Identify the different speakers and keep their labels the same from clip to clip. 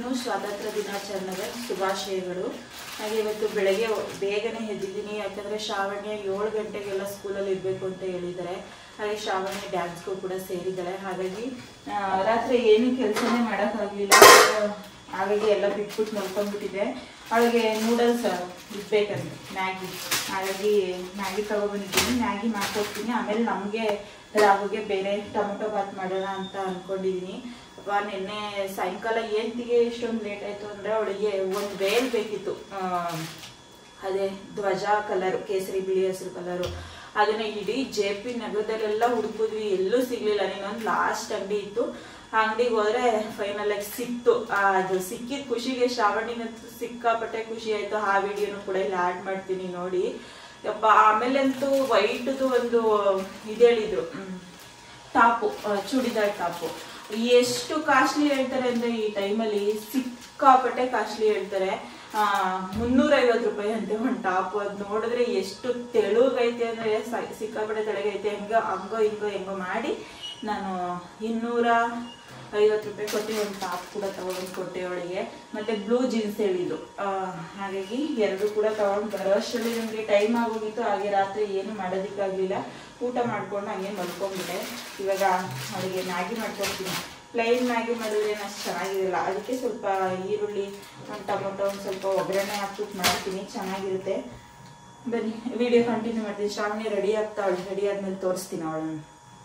Speaker 1: ಎಲ್ರಿಗೂ ಸ್ವಾತಂತ್ರ್ಯ ದಿನಾಚರಣೆಗೆ ಶುಭಾಶಯಗಳು ಹಾಗೆ ಇವತ್ತು ಬೆಳಗ್ಗೆ ಬೇಗನೆ ಎದ್ದಿದ್ದೀನಿ ಯಾಕಂದ್ರೆ ಶ್ರಾವಣ್ಯ ಏಳು ಗಂಟೆಗೆಲ್ಲ ಸ್ಕೂಲಲ್ಲಿ ಇರಬೇಕು ಅಂತ ಹೇಳಿದ್ದಾರೆ ಹಾಗೆ ಶ್ರಾವಣ್ಯ ಡ್ಯಾನ್ಸ್ಗೂ ಕೂಡ ಸೇರಿದ್ದಾಳೆ ಹಾಗಾಗಿ ಆ, ರಾತ್ರಿ ಏನು ಕೆಲಸನೇ ಮಾಡೋಕ್ಕಾಗಲಿಲ್ಲ ಹಾಗಾಗಿ ಎಲ್ಲ ಬಿಟ್ಬಿಟ್ಟು ಮಲ್ಕೊಂಡ್ಬಿಟ್ಟಿದೆ ಅವಳಿಗೆ ನೂಡಲ್ಸ್ ಇಡ್ಬೇಕಂತೆ ಮ್ಯಾಗಿ ಹಾಗಾಗಿ ಮ್ಯಾಗಿ ತಗೊಬಂದಿದ್ದೀನಿ ಮ್ಯಾಗಿ ಮಾಡ್ಕೊಡ್ತೀನಿ ಆಮೇಲೆ ನಮಗೆ ರಾಹುಗೆ ಬೇರೆ ಟೊಮೊಟೊ ಬಾತ್ ಮಾಡೋಣ ಅಂತ ಅನ್ಕೊಂಡಿದೀನಿ ಅಪ್ಪ ನಿನ್ನೆ ಸಾಯಂಕಾಲ ಏಂತಿಗೆ ಇಷ್ಟೊಂದು ಲೇಟ್ ಆಯ್ತು ಅಂದ್ರೆ ಅವಳಿಗೆ ಒಂದು ವೇಲ್ ಬೇಕಿತ್ತು ಆ, ಅದೇ ಧ್ವಜ ಕಲರ್ ಕೇಸರಿ ಬಿಳಿ ಹಸಿರು ಕಲರು ಅದನ್ನ ಇಡೀ ಜೆ ಪಿ ನಗರದಲ್ಲೆಲ್ಲ ಹುಡುಕಿದ್ವಿ ಎಲ್ಲೂ ಸಿಗ್ಲಿಲ್ಲ ಇನ್ನೊಂದು ಲಾಸ್ಟ್ ಅಂಗಡಿ ಇತ್ತು ಆ ಅಂಗಡಿಗೆ ಹೋದ್ರೆ ಫೈನಲ್ ಆಗಿ ಸಿಕ್ತು ಆ, ಅದು ಸಿಕ್ಕಿದ ಖುಷಿಗೆ ಶ್ರಾವಣಿನಂತೂ ಸಿಕ್ಕಾಪಟ್ಟೆ ಖುಷಿ ಆಯ್ತು ಆ ವಿಡಿಯೋನು ಕೂಡ ಇಲ್ಲಿ ಆಡ್ ಮಾಡ್ತೀನಿ ನೋಡಿ ಯಪ್ಪ ಆಮೇಲಂತೂ ವೈಟ್ದು ಒಂದು ಇದು ಹೇಳಿದ್ರು ಹ್ಮ್. ಟಾಪು ಆ, ಚೂಡಿದಾರ್ ಟಾಪು ಎಷ್ಟು ಕಾಸ್ಟ್ಲಿ ಹೇಳ್ತಾರೆ ಅಂದ್ರೆ ಈ ಟೈಮಲ್ಲಿ ಸಿಕ್ಕಾಪಟ್ಟೆ ಕಾಸ್ಟ್ಲಿ ಹೇಳ್ತಾರೆ ಮುನ್ನೂರೈವತ್ತು ರೂಪಾಯಿ ಅಂತೆ ಒಂದು ಟಾಪು ಅದು ನೋಡಿದ್ರೆ ಎಷ್ಟು ತೆಳುಗೈತೆ ಅಂದ್ರೆ ಸ- ಸಿಕ್ಕಾಪಟ್ಟೆ ತೆಳಗೈತೆ ಹೆಂಗೋ ಹಂಗೋ ಹಿಂಗೋ ಹೆಂಗೋ ಮಾಡಿ ನಾನು ಇನ್ನೂರ ಐವತ್ತು ರೂಪಾಯಿ ಕೊಟ್ಟು ಒಂದು ಟಾಪ್ ಕೂಡ ತಗೊಂಡು ಕೊಟ್ಟೆ ಅವಳಿಗೆ ಮತ್ತೆ ಬ್ಲೂ ಜೀನ್ಸ್ ಹೇಳಿದ್ದು ಆ, ಹಾಗಾಗಿ ಎರಡು ಕೂಡ ತಗೊಂಡು ಬರೋ ಅಷ್ಟರಲ್ಲಿ ನನಗೆ ಟೈಮ್ ಆಗೋಗಿತ್ತು ಹಾಗೆ ರಾತ್ರಿ ಏನು ಮಾಡೋದಕ್ಕಾಗಲಿಲ್ಲ ಊಟ ಮಾಡ್ಕೊಂಡು ಹಂಗೆ ಮಲ್ಕೊಂಡ್ಬಿಟ್ಟೆ ಇವಾಗ ಅವಳಿಗೆ ಮ್ಯಾಗಿ ಮಾಡ್ಕೊಡ್ತೀನಿ ಪ್ಲೈನ್ ಮ್ಯಾಗಿ ಮಾಡಿದ್ರೆ ಅಷ್ಟು ಚೆನ್ನಾಗಿರಲ್ಲ ಅದಕ್ಕೆ ಸ್ವಲ್ಪ ಈರುಳ್ಳಿ ಒಂದು ಟೊಮೊಟೊ ಒಂದು ಸ್ವಲ್ಪ ಒಗ್ಗರಣೆ ಹಾಕ್ಬಿಟ್ಟು ಮಾಡ್ತೀನಿ ಚೆನ್ನಾಗಿರುತ್ತೆ ಬನ್ನಿ ವಿಡಿಯೋ ಕಂಟಿನ್ಯೂ ಮಾಡ್ತೀನಿ ಶ್ರಾವಣಿ ರೆಡಿ ಆಗ್ತಾವಳು ರೆಡಿ ಆದ್ಮೇಲೆ ತೋರಿಸ್ತೀನಿ ಅವಳನ್ನು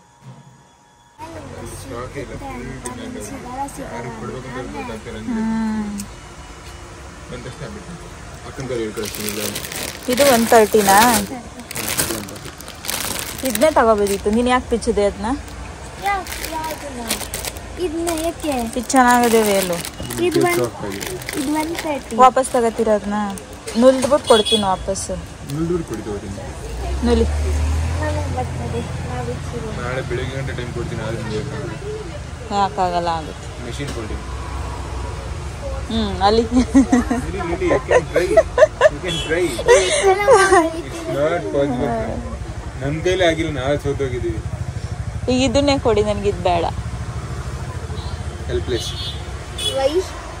Speaker 2: ಸ್ಟಾಕ್ ಇಲ್ಲ ಯಾರು ಕೊಡ್ಬೇಕಂತ ಗೊತ್ತಾಗ್ತಿಲ್ಲ ಬಂದ ತಕ್ಷಣ ಬಿಟ್ಟು ಅಕ್ಕನ ಕೈ ಹೇಳ್ಕಳಿಸ್ತೀನಿ ಇಲ್ಲ
Speaker 1: ಇದು ಒನ್ ತರ್ಟಿನಾ ಇದನ್ನೇ ತಗೋಬೋದಿತ್ತು ನೀನು ಯಾಕೆ ಪಿಚ್ಚಿದೆ ಅದನ್ನ
Speaker 3: ಇದನ್ನ ಯಾಕೆ
Speaker 1: ಇದು ಚೆನ್ನಾಗಿದೆ ವೇಲು
Speaker 3: ಇದು ಒನ್
Speaker 2: ಸ್ಟಾಕ್ ಆಗಿ
Speaker 3: ಇದು ಒನ್ ತರ್ಟಿ
Speaker 1: ವಾಪಸ್ ತಗೋತೀರ ಅದನ್ನ ನುಲ್ದ್ಬಿಟ್ಟು ಕೊಡ್ತೀನಿ ವಾಪಸ್
Speaker 2: ಮುಳ್ದೂರು ಕೊಡ್ತೀವಿ
Speaker 1: ನುಲಿ
Speaker 3: ನಮಗೆ ಬರ್ತದೆ ನಾವು ಇಚ್ಚಿರೋ
Speaker 2: ನಾಳೆ ಬೆಳಿಗ್ಗೆ ಗಂಟೆ ಟೈಮ್ ಕೊಡ್ತೀನಿ ಆದ್ರೆ ನಿಮಗೆ
Speaker 1: ಯಾಕಾಗಲ್ಲ ಆಗುತ್ತೆ
Speaker 2: ಮೆಷಿನ್ ಕೊಡ್ತೀನಿ
Speaker 1: ಹ್ಞೂ ಅಲ್ಲಿ
Speaker 2: Really, really, you can try. You can try. It's not possible. ನನ್ನ ಕೈಲಿ ಆಗಿಲ್ಲ ನಾವೇ ಸೋತೋಗಿದ್ದೀವಿ
Speaker 1: ಈಗ ಇದನ್ನೇ ಕೊಡಿ ನನಗೆ ಇದು ಬೇಡ
Speaker 2: ಹೆಲ್ಪ್ಲೆಸ್
Speaker 3: ವೈ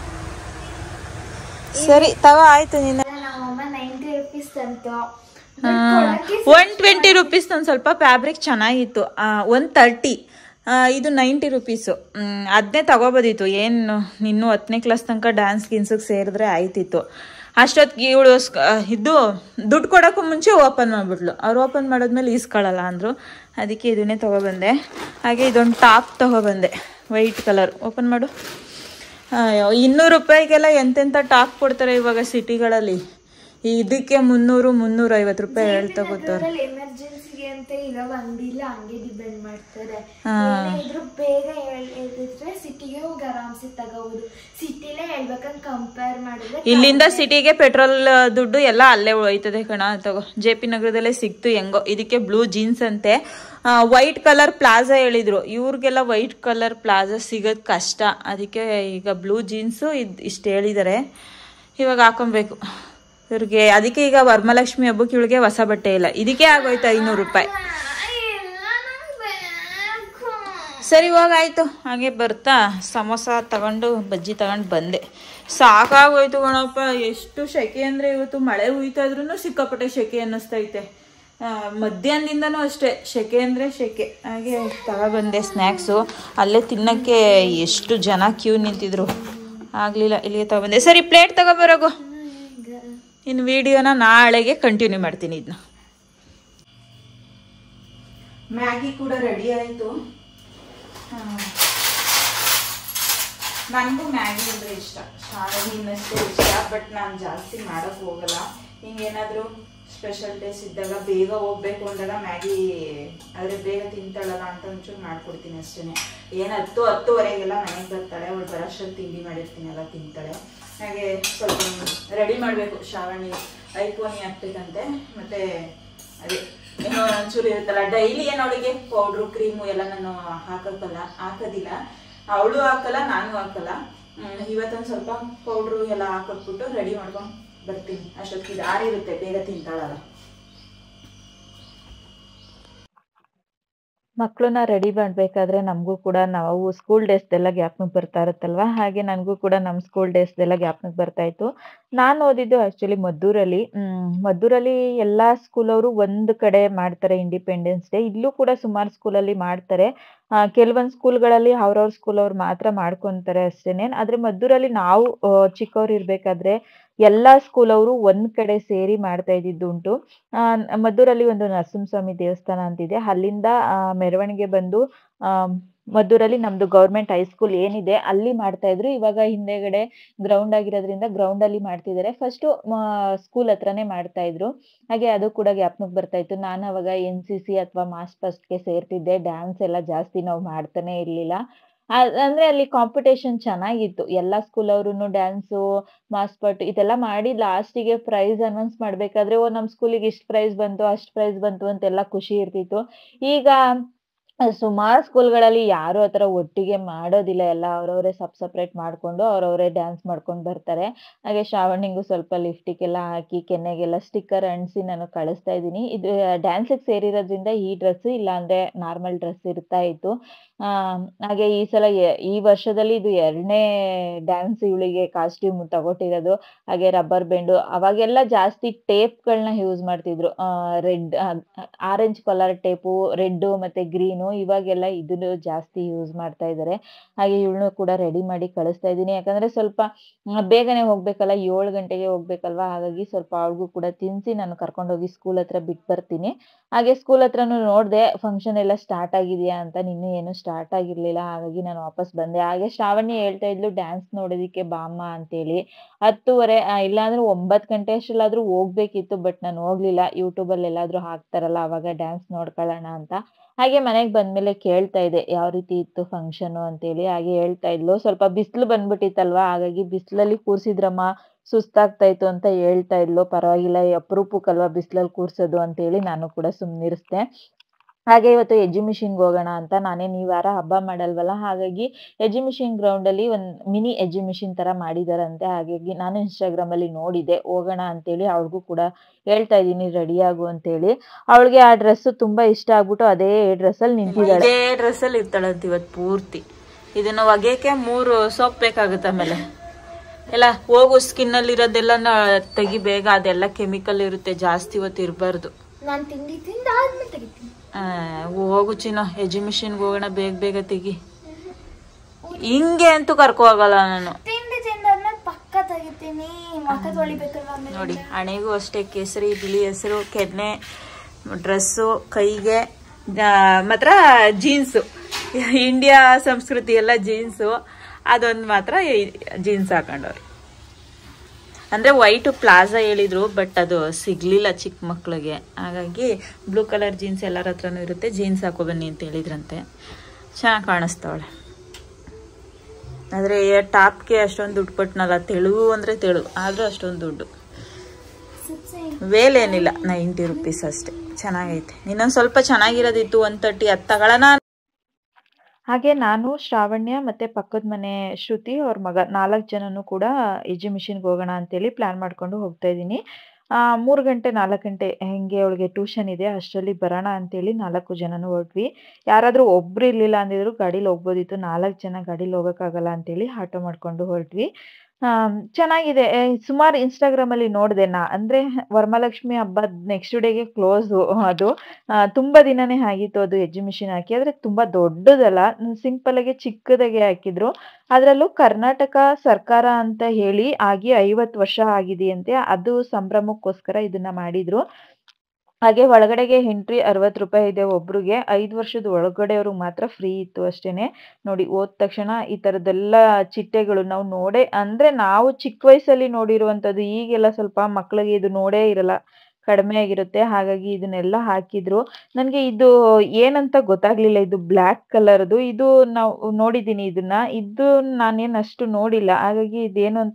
Speaker 1: ಸರಿ ತಗೋ ಆಯ್ತು ನಿನ್ನ
Speaker 3: ನಮ್ಮಮ್ಮ ನೈಂಟಿ ರುಪೀಸ್ ತಂತು
Speaker 1: ಒನ್ ಟ್ವೆಂಟಿ ರುಪೀಸ್ ಒಂದು ಸ್ವಲ್ಪ ಫ್ಯಾಬ್ರಿಕ್ ಚೆನ್ನಾಗಿತ್ತು ಒನ್ ತರ್ಟಿ ಇದು ನೈಂಟಿ ರುಪೀಸು ಅದನ್ನೇ ತಗೋಬೋದಿತ್ತು ಏನು ಇನ್ನೂ ಹತ್ತನೇ ಕ್ಲಾಸ್ ತನಕ ಡ್ಯಾನ್ಸ್ ಗಿನ್ಸಿಗೆ ಸೇರಿದ್ರೆ ಆಯ್ತಿತ್ತು ಅಷ್ಟೊತ್ತಿಗೆ ಇವಳು ಇದು ದುಡ್ಡು ಕೊಡೋಕ್ಕೂ ಮುಂಚೆ ಓಪನ್ ಮಾಡಿಬಿಟ್ಲು ಅವ್ರು ಓಪನ್ ಮಾಡಿದ್ಮೇಲೆ ಈಸ್ಕೊಳ್ಳಲ್ಲ ಅಂದರು ಅದಕ್ಕೆ ಇದನ್ನೇ ತೊಗೊಬಂದೆ ಹಾಗೆ ಇದೊಂದು ಟಾಪ್ ತೊಗೊಬಂದೆ ವೈಟ್ ಕಲರ್ ಓಪನ್ ಮಾಡು ಅಯ್ಯೋ ಇನ್ನೂರು ರೂಪಾಯಿಗೆಲ್ಲ ಎಂತೆಂಥ ಟಾಪ್ ಕೊಡ್ತಾರೆ ಇವಾಗ ಸಿಟಿಗಳಲ್ಲಿ ಇದಕ್ಕೆ ಮುನ್ನೂರು ಮುನ್ನೂರ ಐವತ್ತು ರೂಪಾಯಿ ಹೇಳ್ತಾ ಕೂತವ್ರೆ
Speaker 3: ಎಮರ್ಜೆನ್ಸಿಗೆ ಅಂತ ಇರೋ ಅಂಗಡಿಲ್ಲ ಹಂಗೆ ಡಿಪೆಂಡ್ ಮಾಡ್ತಾರೆ
Speaker 1: ಹಾ.
Speaker 3: ಏನೇ ಇದ್ರು ಬೇಗ ಹೇಳಿದ್ರೆ ಸಿಟಿಗೆ ಹೋಗಿ ಆರಾಮ್ಸೆ ತಗೋಬಹುದು ಸಿಟಿಲೇ ಹೇಳ್ಬೇಕಂತ ಕಂಪೇರ್ ಮಾಡಿದ್ರೆ
Speaker 1: ಇಲ್ಲಿಂದ ಸಿಟಿಗೆ ಪೆಟ್ರೋಲ್ ದುಡ್ಡು ಎಲ್ಲ ಅಲ್ಲೇ ಹೋಯ್ತದೆ ಕಣ ತಗೋ ಜೆ ಪಿ ನಗರದಲ್ಲೇ ಸಿಕ್ತು ಹೆಂಗೋ ಇದಕ್ಕೆ ಬ್ಲೂ ಜೀನ್ಸ್ ಅಂತೆ ವೈಟ್ ಕಲರ್ ಪ್ಲಾಜಾ ಹೇಳಿದ್ರು ಇವ್ರಿಗೆಲ್ಲ ವೈಟ್ ಕಲರ್ ಪ್ಲಾಜಾ ಸಿಗೋದು ಕಷ್ಟ ಅದಕ್ಕೆ ಈಗ ಬ್ಲೂ ಜೀನ್ಸು ಇದು ಇಷ್ಟು ಹೇಳಿದ್ದಾರೆ ಇವಾಗ ಹಾಕೊಬೇಕು ಇವ್ರಿಗೆ ಅದಕ್ಕೆ ಈಗ ವರಮಲಕ್ಷ್ಮಿ ಹಬ್ಬಕ್ಕೆ ಇವಳಿಗೆ ಹೊಸ ಬಟ್ಟೆ ಇಲ್ಲ ಇದಕ್ಕೆ ಆಗೋಯ್ತು ಐನೂರು ರೂಪಾಯಿ ಸರಿ ಹೋಗಾಯ್ತು ಹಾಗೆ ಬರ್ತಾ ಸಮೋಸ ತಗೊಂಡು ಬಜ್ಜಿ ತಗೊಂಡು ಬಂದೆ ಸಾಕಾಗೋಯ್ತು ಗಣಪ್ಪ ಎಷ್ಟು ಸೆಕೆ ಅಂದರೆ ಇವತ್ತು ಮಳೆ ಹುಯ್ತಾ ಇದ್ರೂ ಸಿಕ್ಕಾಪಟ್ಟೆ ಸೆಕೆ ಅನ್ನಿಸ್ತೈತೆ ಆ, ಮಧ್ಯಾಹ್ನದಿಂದನೂ ಅಷ್ಟೇ ಸೆಕೆ ಅಂದರೆ ಸೆಕೆ ಹಾಗೆ ತಗೊಬಂದೆ ಸ್ನ್ಯಾಕ್ಸು ಅಲ್ಲೇ ತಿನ್ನೋಕ್ಕೆ ಎಷ್ಟು ಜನ ಕ್ಯೂ ನಿಂತಿದ್ರು ಆಗಲಿಲ್ಲ ಇಲ್ಲಿಗೆ ತಗೊಬಂದೆ ಸರಿ ಪ್ಲೇಟ್ ತಗೊಬರೋಗು ಇನ್ನು ವಿಡಿಯೋನ ನಾಳೆಗೆ ಕಂಟಿನ್ಯೂ ಮಾಡ್ತೀನಿ ಇದನ್ನ ಮ್ಯಾಗಿ ಕೂಡ ರೆಡಿ ಆಯಿತು ನನಗೂ ಮ್ಯಾಗಿ ಅಂದರೆ ಇಷ್ಟ ಶಾವಿನಷ್ಟೇ ಇಷ್ಟ ಬಟ್ ನಾನು ಜಾಸ್ತಿ ಮಾಡೋಕ್ಕೆ ಹೋಗಲ್ಲ ಹಿಂಗೇನಾದರೂ ಸ್ಪೆಷಲ್ ಡೇಸ್ ಇದ್ದಾಗ ಬೇಗ ಹೋಗ್ಬೇಕು ಅಂದಾಗ ಮ್ಯಾಗಿ ಆದರೆ ಬೇಗ ತಿಂತಾಳಲ್ಲ ಅಂತ ಒಂಚೂರು ಮಾಡ್ಕೊಡ್ತೀನಿ ಅಷ್ಟೇ ಏನು ಹತ್ತು ಹತ್ತುವರೆಗೆಲ್ಲ ಮನೆಗೆ ಬರ್ತಾಳೆ ಅವಳು ಬರೋಷ್ಟರಲ್ಲಿ ತಿಂಡಿ ಮಾಡಿರ್ತೀನಿ ಎಲ್ಲ ತಿಂತಾಳೆ ಹಾಗೆ ಸ್ವಲ್ಪ ರೆಡಿ ಮಾಡಬೇಕು ಶ್ರಾವಣಿ ಐಕೋನಿ ಹಾಕ್ಬೇಕಂತೆ ಮತ್ತು ಅದೇ ಏನೋ ಒಂಚೂರು ಇರುತ್ತಲ್ಲ ಡೈಲಿ ಏನು ಅವಳಿಗೆ ಪೌಡ್ರು ಕ್ರೀಮು ಎಲ್ಲ ನಾನು ಹಾಕಕ್ಕಲ್ಲ ಹಾಕೋದಿಲ್ಲ ಅವಳು ಹಾಕಲ್ಲ ನಾನು ಹಾಕಲ್ಲ ಹ್ಮ್, ಇವತ್ತೊಂದು ಸ್ವಲ್ಪ ಪೌಡ್ರು ಎಲ್ಲ ಹಾಕೊಟ್ಬಿಟ್ಟು ರೆಡಿ ಮಾಡ್ಕೊಂಡು ಬರ್ತೀನಿ ಅಷ್ಟೊತ್ತಿಗೆ ಇದು ಆರಿರುತ್ತೆ ಬೇಗ ತಿಂತಾಳಲ್ಲ
Speaker 4: ಮಕ್ಕಳನ್ನ ರೆಡಿ ಮಾಡಬೇಕಾದ್ರೆ ನಮಗೂ ಕೂಡ ನಾವು ಸ್ಕೂಲ್ ಡೇಸ್ದೆಲ್ಲ ಜ್ಞಾಪನಕ್ಕೆ ಬರ್ತಾ ಇರುತ್ತಲ್ವ ಹಾಗೆ ನನಗೂ ಕೂಡ ನಮ್ಮ ಸ್ಕೂಲ್ ಡೇಸ್ದೆಲ್ಲ ಜ್ಞಾಪನಕ್ಕೆ ಬರ್ತಾ ಇತ್ತು ನಾನು ಓದಿದ್ದು ಆ್ಯಕ್ಚುಲಿ ಮದ್ದೂರಲ್ಲಿ ಮ್, ಮದ್ದೂರಲ್ಲಿ ಎಲ್ಲ ಸ್ಕೂಲವರು ಒಂದು ಕಡೆ ಮಾಡ್ತಾರೆ ಇಂಡಿಪೆಂಡೆನ್ಸ್ ಡೇ ಇಲ್ಲೂ ಕೂಡ ಸುಮಾರು ಸ್ಕೂಲಲ್ಲಿ ಮಾಡ್ತಾರೆ ಕೆಲವೊಂದು ಸ್ಕೂಲ್ಗಳಲ್ಲಿ ಅವ್ರವ್ರ ಸ್ಕೂಲ್ ಅವ್ರು ಮಾತ್ರ ಮಾಡ್ಕೊತಾರೆ ಅಷ್ಟೇನೆ ಆದರೆ ಮದ್ದೂರಲ್ಲಿ ನಾವು ಆ, ಚಿಕ್ಕವ್ರು ಇರಬೇಕಾದ್ರೆ ಎಲ್ಲ ಸ್ಕೂಲ್ ಅವರು ಒಂದ್ ಕಡೆ ಸೇರಿ ಮಾಡ್ತಾ ಇದ್ದಿದ್ದು ಉಂಟು ಆ, ಮದ್ದೂರಲ್ಲಿ ಒಂದು ನರಸಿಂಹಸ್ವಾಮಿ ದೇವಸ್ಥಾನ ಅಂತಿದೆ ಅಲ್ಲಿಂದ ಆ, ಮೆರವಣಿಗೆ ಬಂದು ಆ, ಮದ್ದೂರಲ್ಲಿ ನಮ್ದು ಗೌರ್ಮೆಂಟ್ ಹೈಸ್ಕೂಲ್ ಏನಿದೆ ಅಲ್ಲಿ ಮಾಡ್ತಾ ಇದ್ರು ಇವಾಗ ಹಿಂದೆಗಡೆ ಗ್ರೌಂಡ್ ಆಗಿರೋದ್ರಿಂದ ಗ್ರೌಂಡ್ ಅಲ್ಲಿ ಮಾಡ್ತಿದ್ದಾರೆ ಫಸ್ಟ್ ಸ್ಕೂಲ್ ಹತ್ರನೇ ಮಾಡ್ತಾ ಇದ್ರು ಹಾಗೆ ಅದು ಕೂಡ ಜ್ಞಾಪನಕ್ಕೆ ಬರ್ತಾ ಇತ್ತು ನಾನು ಅವಾಗ ಎನ್ ಸಿ ಸಿ ಅಥವಾ ಮಾಸ್ ಫಸ್ಟ್ಗೆ ಸೇರ್ತಿದ್ದೆ ಡ್ಯಾನ್ಸ್ ಎಲ್ಲ ಜಾಸ್ತಿ ನಾವು ಮಾಡ್ತಾನೆ ಇರ್ಲಿಲ್ಲ ಆ- ಅಂದ್ರೆ ಅಲ್ಲಿ ಕಾಂಪಿಟೇಷನ್ ಚೆನ್ನಾಗಿತ್ತು ಎಲ್ಲ ಸ್ಕೂಲ್ ಅವ್ರು ಡ್ಯಾನ್ಸು ಮಾಸ್ ಪಟ್ ಇದೆಲ್ಲ ಮಾಡಿ ಲಾಸ್ಟಿಗೆ ಪ್ರೈಸ್ ಅನೌನ್ಸ್ ಮಾಡ್ಬೇಕಾದ್ರೆ ಓ ನಮ್ಮ ಸ್ಕೂಲಿಗೆ ಇಷ್ಟು ಪ್ರೈಸ್ ಬಂತು ಅಷ್ಟು ಪ್ರೈಸ್ ಬಂತು ಅಂತೆಲ್ಲ ಖುಷಿ ಇರ್ತಿತ್ತು ಈಗ ಸುಮಾರು ಸ್ಕೂಲ್ಗಳಲ್ಲಿ ಯಾರು ಆ ಥರ ಒಟ್ಟಿಗೆ ಮಾಡೋದಿಲ್ಲ ಎಲ್ಲ ಅವ್ರವರೇ ಸಪ್ ಸಪ್ರೇಟ್ ಮಾಡಿಕೊಂಡು ಅವ್ರವರೇ ಡ್ಯಾನ್ಸ್ ಮಾಡ್ಕೊಂಡು ಬರ್ತಾರೆ ಹಾಗೆ ಶ್ರಾವಣಿಗೂ ಸ್ವಲ್ಪ ಲಿಫ್ಟಿಗೆಲ್ಲ ಹಾಕಿ ಕೆನ್ನೆಗೆಲ್ಲ ಸ್ಟಿಕ್ಕರ್ ಅಂಟಿಸಿ ನಾನು ಕಳಿಸ್ತಾ ಇದ್ದೀನಿ ಇದು ಡ್ಯಾನ್ಸಿಗೆ ಸೇರಿರೋದ್ರಿಂದ ಈ ಡ್ರೆಸ್ ಇಲ್ಲಾಂದ್ರೆ ನಾರ್ಮಲ್ ಡ್ರೆಸ್ ಇರ್ತಾ ಇತ್ತು ಆ, ಹಾಗೆ ಈ ಸಲ ಎ- ಈ ವರ್ಷದಲ್ಲಿ ಇದು ಎರಡನೇ ಡ್ಯಾನ್ಸ್ ಇವಳಿಗೆ ಕಾಸ್ಟ್ಯೂಮ್ ತಗೊಟ್ಟಿರೋದು ಹಾಗೆ ರಬ್ಬರ್ ಬೆಂಡು ಅವಾಗೆಲ್ಲ ಜಾಸ್ತಿ ಟೇಪ್ಗಳನ್ನ ಯೂಸ್ ಮಾಡ್ತಿದ್ರು red orange colour tape red ಮತ್ತೆ ಗ್ರೀನು ಇವಾಗೆಲ್ಲ ಇದನ್ನು ಜಾಸ್ತಿ ಯೂಸ್ ಮಾಡ್ತಾ ಇದ್ದಾರೆ ಹಾಗೆ ಇವಳನ್ನು ಕೂಡ ರೆಡಿ ಮಾಡಿ ಕಳಿಸ್ತಾ ಇದ್ದೀನಿ ಯಾಕಂದ್ರೆ ಸ್ವಲ್ಪ ಮ್, ಬೇಗನೆ ಹೋಗ್ಬೇಕಲ್ಲ ಏಳು ಗಂಟೆಗೆ ಹೋಗ್ಬೇಕಲ್ವಾ ಹಾಗಾಗಿ ಸ್ವಲ್ಪ ಅವ್ಳಿಗೂ ಕೂಡ ತಿನ್ಸಿ ನಾನು ಕರ್ಕೊಂಡೋಗಿ ಸ್ಕೂಲ್ ಹತ್ರ ಬಿಟ್ಟು ಬರ್ತೀನಿ ಹಾಗೆ ಸ್ಕೂಲ್ ಹತ್ರನೂ ನೋಡಿದೆ ಫಂಕ್ಷನ್ ಎಲ್ಲ ಸ್ಟಾರ್ಟ್ ಆಗಿದೆಯಾ ಅಂತ ನಿನ್ನೂ ಏನು ಸ್ಟಾರ್ಟ್ ಆಗಿರ್ಲಿಲ್ಲ ಹಾಗಾಗಿ ನಾನು ವಾಪಸ್ ಬಂದೆ ಹಾಗೆ ಶ್ರಾವಣಿ ಹೇಳ್ತಾ ಇದ್ಲು ಡ್ಯಾನ್ಸ್ ನೋಡೋದಿಕ್ಕೆ ಬಾಮ್ಮ ಅಂತೇಳಿ ಹತ್ತುವರೆ ಆ, ಇಲ್ಲಾಂದ್ರೆ ಒಂಬತ್ತು ಗಂಟೆ ಅಷ್ಟರಲ್ಲಾದ್ರೂ ಹೋಗ್ಬೇಕಿತ್ತು ಬಟ್ ನಾನು ಹೋಗ್ಲಿಲ್ಲ ಯೂಟ್ಯೂಬಲ್ಲಿ ಎಲ್ಲಾದ್ರೂ ಹಾಕ್ತಾರಲ್ಲ ಅವಾಗ ಡ್ಯಾನ್ಸ್ ನೋಡ್ಕೊಳ್ಳೋಣ ಅಂತ ಹಾಗೆ ಮನೆಗೆ ಬಂದ್ಮೇಲೆ ಕೇಳ್ತಾ ಇದ್ದೆ ಯಾವ ರೀತಿ ಇತ್ತು ಫಂಕ್ಷನು ಅಂತೇಳಿ ಹಾಗೆ ಹೇಳ್ತಾ ಇದ್ಲು ಸ್ವಲ್ಪ ಬಿಸಿಲು ಬಂದ್ಬಿಟ್ಟಿತ್ತಲ್ವಾ ಹಾಗಾಗಿ ಬಿಸಿಲಲ್ಲಿ ಕೂರ್ಸಿದ್ರಮ್ಮ ಸುಸ್ತಾಗ್ತಾ ಇತ್ತು ಅಂತ ಹೇಳ್ತಾ ಇದ್ಲು ಪರವಾಗಿಲ್ಲ ಈ ಅಪರೂಪಕ್ಕಲ್ವಾ ಬಿಸಿಲಲ್ಲಿ ಕೂರ್ಸೋದು ಅಂತೇಳಿ ನಾನು ಕೂಡ ಸುಮ್ಮನಿರಿಸ್ದೆ ಹಾಗೆ ಇವತ್ತು ಎಜುಮಿಷನ್ಗೆ ಹೋಗೋಣ ಅಂತ ನಾನೇನು ಈ ವಾರ ಹಬ್ಬ ಮಾಡಲ್ವಲ್ಲ ಹಾಗಾಗಿ ಎಜುಮಿಷನ್ ಗ್ರೌಂಡಲ್ಲಿ ಒಂದು ಮಿನಿ ಎಜುಮಿಷನ್ ಥರ ಮಾಡಿದಾರಂತೆ ಹಾಗಾಗಿ ನಾನು ಇನ್ಸ್ಟಾಗ್ರಾಮಲ್ಲಿ ನೋಡಿದೆ ಹೋಗೋಣ ಅಂತೇಳಿ ಅವಳಿಗೂ ಕೂಡ ಹೇಳ್ತಾ ಇದ್ದೀನಿ ರೆಡಿ ಆಗು ಅಂತೇಳಿ ಅವಳಿಗೆ ಆ ಡ್ರೆಸ್ಸು ತುಂಬ ಇಷ್ಟ ಆಗ್ಬಿಟ್ಟು ಅದೇ ಡ್ರೆಸ್ಸಲ್ಲಿ ನಿಂತಿದ್ದಾಳೆ
Speaker 1: ಇದೇ ಡ್ರೆಸ್ ಅಲ್ಲಿ ಇರ್ತಾಳಂತ ಇವತ್ತು ಪೂರ್ತಿ ಇದನ್ನ ಒಗೆಯಕ್ಕೆ ಮೂರು ಸೋಪ್ ಬೇಕಾಗುತ್ತೆ ಆಮೇಲೆ ಎಲ್ಲ ಹೋಗು ಸ್ಕಿನ್ ಅಲ್ಲಿ ಇರೋದೆಲ್ಲ ತೆಗಿ ಬೇಗ ಅದೆಲ್ಲ ಕೆಮಿಕಲ್ ಇರುತ್ತೆ ಜಾಸ್ತಿ ಇವತ್ತು ಇರಬಾರ್ದು
Speaker 3: ನಾನು ತಿಂಡಿ ತಿಂದು ಆದ್ಮೇಲೆ ತೆಗಿತೀನಿ
Speaker 1: ಹೋಗು ಚಿನ್ನ ಎಜುಮಿಷನ್ಗೆ ಹೋಗೋಣ ಬೇಗ ಬೇಗ ತೆಗಿ ಹಿಂಗೆ ಅಂತೂ ಕರ್ಕೊ ಹೋಗಲ್ಲ ನಾನು
Speaker 3: ತಿಂಡಿ ತಿಂದಾದ್ಮೇಲೆ ಪಕ್ಕ ತೆಗಿತೀನಿ ಮಕ್ಕ ತೊಳಿಬೇಕಲ್ವ ಆಮೇಲೆ
Speaker 1: ನೋಡಿ ಹಣೆಗೂ ಅಷ್ಟೇ ಕೇಸರಿ ಬಿಳಿ ಹೆಸರು ಕೆನ್ನೆ ಡ್ರೆಸ್ಸು ಕೈಗೆ ಆ, ಮಾತ್ರ ಜೀನ್ಸು ಇಂಡಿಯಾ ಸಂಸ್ಕೃತಿ ಎಲ್ಲ ಜೀನ್ಸು ಅದೊಂದು ಮಾತ್ರ ಜೀನ್ಸ್ ಹಾಕೊಂಡವ್ರು ಅಂದ್ರೆ ವೈಟ್ ಪ್ಲಾಜಾ ಹೇಳಿದ್ರು ಬಟ್ ಅದು ಸಿಗ್ಲಿಲ್ಲ ಚಿಕ್ಕ ಮಕ್ಳಿಗೆ ಹಾಗಾಗಿ ಬ್ಲೂ ಕಲರ್ ಜೀನ್ಸ್ ಎಲ್ಲರ ಹತ್ರನೂ ಇರುತ್ತೆ ಜೀನ್ಸ್ ಹಾಕೋ ಬನ್ನಿ ಅಂತ ಹೇಳಿದ್ರಂತೆ ಚೆನ್ನಾಗಿ ಕಾಣಿಸ್ತಾವಳೆ ಆದರೆ ಟಾಪ್ಗೆ ಅಷ್ಟೊಂದು ದುಡ್ಡು ಕೊಟ್ಟನಲ್ಲ ತೆಳು ಅಂದರೆ ತೆಳು ಆದರೂ ಅಷ್ಟೊಂದು ದುಡ್ಡು ವೇಲ್ ಏನಿಲ್ಲ ನೈಂಟಿ ರುಪೀಸ್ ಅಷ್ಟೇ ಚೆನ್ನಾಗೈತೆ ಇನ್ನೊಂದು ಸ್ವಲ್ಪ ಚೆನ್ನಾಗಿರೋದಿತ್ತು ಒನ್ ತರ್ಟಿ ಅದು ತಗೊಳ್ಳೋಣ
Speaker 4: ಹಾಗೆ ನಾನು ಶ್ರಾವಣ್ಯ ಮತ್ತೆ ಪಕ್ಕದ ಮನೆ ಶ್ರುತಿ ಅವ್ರ ಮಗ ನಾಲ್ಕು ಜನನು ಕೂಡ ಎಜುಮಿಷನ್ಗೆ ಹೋಗೋಣ ಅಂತೇಳಿ ಪ್ಲಾನ್ ಮಾಡ್ಕೊಂಡು ಹೋಗ್ತಾ ಇದ್ದೀನಿ ಮೂರು ಗಂಟೆ ನಾಲ್ಕು ಗಂಟೆ ಹಿಂಗೆ ಅವಳಿಗೆ ಟ್ಯೂಷನ್ ಇದೆ ಅಷ್ಟರಲ್ಲಿ ಬರೋಣ ಅಂತೇಳಿ ನಾಲ್ಕು ಜನನು ಹೊರಟ್ವಿ ಯಾರಾದರೂ ಒಬ್ರು ಇರಲಿಲ್ಲ ಅಂದಿದ್ರು ಗಾಡೀಲಿ ಹೋಗ್ಬೋದಿತ್ತು ನಾಲ್ಕು ಜನ ಗಾಡೀಲಿ ಹೋಗೋಕ್ಕಾಗಲ್ಲ ಅಂತೇಳಿ ಆಟೋ ಮಾಡ್ಕೊಂಡು ಹೊರಟ್ವಿ ಆಮ್, ಚೆನ್ನಾಗಿದೆ ಸುಮಾರು ಇನ್ಸ್ಟಾಗ್ರಾಮಲ್ಲಿ ನೋಡಿದೆ ನಾ ಅಂದರೆ ವರಮಹಾಲಕ್ಷ್ಮಿ ಹಬ್ಬದ ನೆಕ್ಸ್ಟ್ ಡೇಗೆ ಕ್ಲೋಸು ಅದು ಆ, ತುಂಬಾ ದಿನನೇ ಆಗಿತ್ತು ಅದು ಎಜುಮಿಷನ್ ಹಾಕಿ ಆದರೆ ತುಂಬಾ ದೊಡ್ಡದಲ್ಲ ಸಿಂಪಲ್ ಆಗಿ ಚಿಕ್ಕದಾಗೆ ಹಾಕಿದ್ರು ಅದರಲ್ಲೂ ಕರ್ನಾಟಕ ಸರ್ಕಾರ ಅಂತ ಹೇಳಿ ಆಗಿ ಐವತ್ತು ವರ್ಷ ಆಗಿದೆಯಂತೆ ಅದು ಸಂಭ್ರಮಕ್ಕೋಸ್ಕರ ಇದನ್ನ ಮಾಡಿದ್ರು ಹಾಗೆ ಒಳಗಡೆಗೆ ಎಂಟ್ರಿ ಅರವತ್ತು ರೂಪಾಯಿ ಇದೆ ಒಬ್ರಿಗೆ ಐದು ವರ್ಷದ ಒಳಗಡೆಯವ್ರಿಗೆ ಮಾತ್ರ ಫ್ರೀ ಇತ್ತು ಅಷ್ಟೇನೆ ನೋಡಿ ಹೋದ ತಕ್ಷಣ ಈ ಥರದ್ದೆಲ್ಲ ಚಿಟ್ಟೆಗಳು ನಾವು ನೋಡೇ ಅಂದ್ರೆ ನಾವು ಚಿಕ್ಕ ವಯಸ್ಸಲ್ಲಿ ನೋಡಿರುವಂಥದ್ದು ಈಗೆಲ್ಲ ಸ್ವಲ್ಪ ಮಕ್ಳಿಗೆ ಇದು ನೋಡೇ ಇರಲ್ಲ ಕಡಿಮೆ ಆಗಿರುತ್ತೆ ಹಾಗಾಗಿ ಇದನ್ನೆಲ್ಲ ಹಾಕಿದ್ರು ನನಗೆ ಇದು ಏನಂತ ಗೊತ್ತಾಗ್ಲಿಲ್ಲ ಇದು ಬ್ಲ್ಯಾಕ್ ಕಲರ್ದು ಇದು ನಾವು ನೋಡಿದ್ದೀನಿ ಇದನ್ನ ಇದು ನಾನೇನು ಅಷ್ಟು ನೋಡಿಲ್ಲ ಹಾಗಾಗಿ ಇದೇನು ಅಂತ